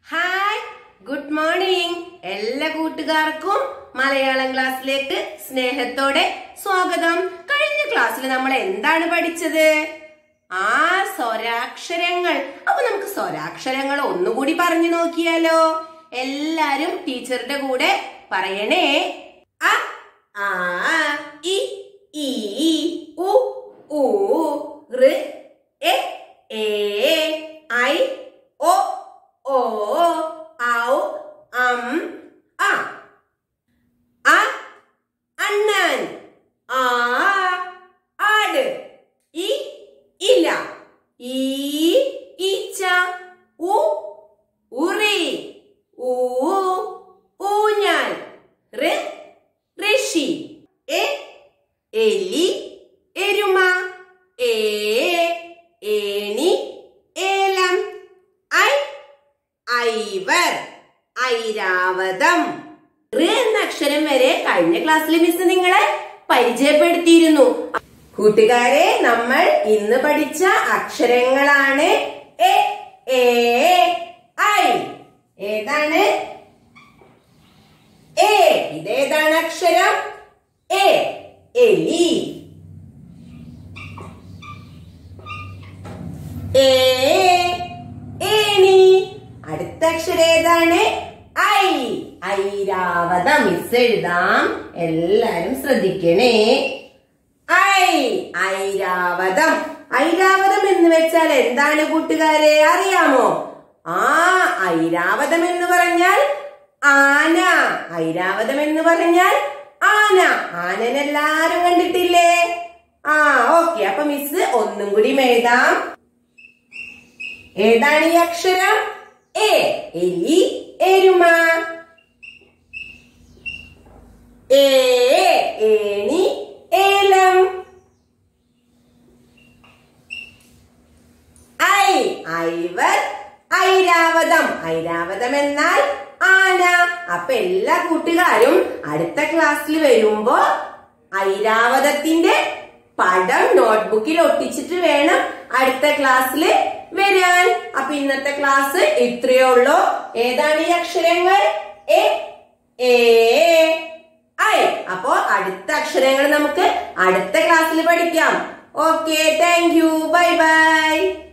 hi good morning എല്ലാ കൂട്ടുകാർക്കും മലയാളം ക്ലാസ്സിലേക്ക് സ്നേഹത്തോടെ സ്വാഗതം കഴിഞ്ഞ ക്ലാസ്സിൽ നമ്മൾ എന്താണ് പഠിച്ചത് ആ സ്വരാക്ഷരങ്ങൾ അപ്പൊ നമുക്ക് സ്വരാക്ഷരങ്ങൾ ഒന്നുകൂടി പറഞ്ഞു നോക്കിയാലോ എല്ലാരും ടീച്ചറുടെ കൂടെ പറയണേ അ ആ ഇ ഈ ഉ ഊ ഋ എ ഏ ഐ ഒ ഓ ഔ അം ആ അ അണ്ണാൻ ആ ആട് ഇ ഇല ഈ ഈച്ച ഉ ഉറി ഊ ഊഞ്ഞാൽ ഋ ഋഷി എ എലി എരുമ ഏ ഏണി ഏലം ഐ ഐവർ ഐരാവതം ഋ എന്ന അക്ഷരം വരെ കഴിഞ്ഞ ക്ലാസ്സിൽ മിസ് നിങ്ങളെ പരിചയപ്പെടുത്തിയിരുന്നു കൂട്ടുകാരെ നമ്മൾ ഇന്ന് പഠിച്ച അക്ഷരങ്ങളാണ് എ ഏ ഐ ഏതാണ് എ ഇതേതാണ് അക്ഷരം എ എലി ഏ ഏണി അടുത്ത അക്ഷരം ഏതാണ് ഐ ഐരാവതം മിസ് എഴുതാം എല്ലാരും ശ്രദ്ധിക്കണേ ഐ ഐരാവതം ഐരാവതം എന്ന് വെച്ചാൽ എന്താണ് കൂട്ടുകാരെ അറിയാമോ ആ ഐരാവതം എന്ന് പറഞ്ഞാൽ ആന ഐരാവതം എന്ന് പറഞ്ഞാൽ ആന ആനനെല്ലാരും കണ്ടിട്ടില്ലേ ആ ഓക്കെ അപ്പൊ മിസ് ഒന്നും കൂടി എഴുതാം ഏതാണ് ഈ അക്ഷരം എ എലി എരുമ ഏ ഏണി ഏലം ഐ ഐവർ ഐരാവതം ഐരാവതം എന്നാൽ ആന അപ്പൊ എല്ലാ കൂട്ടുകാരും അടുത്ത ക്ലാസ്സിൽ വരുമ്പോ ഐരാവതത്തിന്റെ പടം നോട്ട്ബുക്കിൽ ഒട്ടിച്ചിട്ട് വേണം അടുത്ത ക്ലാസ്സിൽ വരാൻ അപ്പൊ ഇന്നത്തെ ക്ലാസ് ഇത്രയേ ഉള്ളൂ ഏതാണ് ഈ അക്ഷരങ്ങൾ എ ഏ ഐ അപ്പോ അടുത്ത അക്ഷരങ്ങൾ നമുക്ക് അടുത്ത ക്ലാസ്സിൽ പഠിക്കാം okay thank you bye by